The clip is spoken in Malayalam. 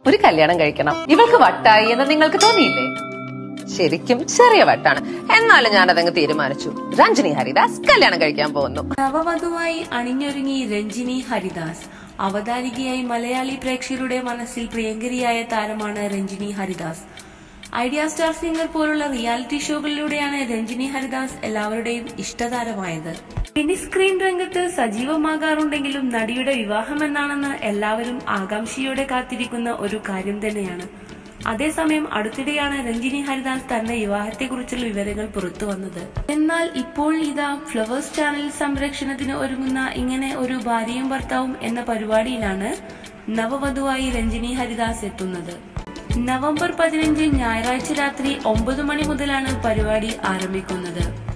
ഒരു കല്യാണം കഴിക്കണം ഇവൾക്ക് വട്ടായി എന്ന് നിങ്ങൾക്ക് തോന്നിയില്ലേ ശരിക്കും ചെറിയ വട്ടാണ് എന്നാലും ഞാൻ അതങ്ങ് തീരുമാനിച്ചു രഞ്ജിനി ഹരിദാസ് കല്യാണം കഴിക്കാൻ പോകുന്നു നവവധുവായി അണിഞ്ഞൊരുങ്ങി രഞ്ജിനി ഹരിദാസ് അവതാരികയായി മലയാളി പ്രേക്ഷകരുടെ മനസ്സിൽ പ്രിയങ്കരിയായ താരമാണ് Ranjini Haridas idea star singer പോലുള്ള റിയാലിറ്റി ഷോകളിലൂടെയാണ് രഞ്ജിനി ഹരിദാസ് എല്ലാവരുടെയും ഇഷ്ടതാരമായത് മിനി സ്ക്രീൻ രംഗത്ത് സജീവമാകാറുണ്ടെങ്കിലും നടിയുടെ വിവാഹം എന്നാണെന്ന് എല്ലാവരും ആകാംക്ഷയോടെ കാത്തിരിക്കുന്ന ഒരു കാര്യം തന്നെയാണ് അതേസമയം അടുത്തിടെയാണ് രഞ്ജിനി ഹരിദാസ് തന്റെ വിവാഹത്തെക്കുറിച്ചുള്ള വിവരങ്ങൾ പുറത്തു വന്നത് എന്നാൽ ഇപ്പോൾ ഇതാ ഫ്ലവേഴ്സ് ചാനൽ സംരക്ഷണത്തിന് ഒരുങ്ങുന്ന ഇങ്ങനെ ഒരു ഭാര്യയും ഭർത്താവും എന്ന പരിപാടിയിലാണ് നവവധുവായി രഞ്ജിനി ഹരിദാസ് എത്തുന്നത് നവംബർ പതിനഞ്ച് ഞായറാഴ്ച രാത്രി ഒമ്പത് മണി മുതലാണ് പരിപാടി ആരംഭിക്കുന്നത്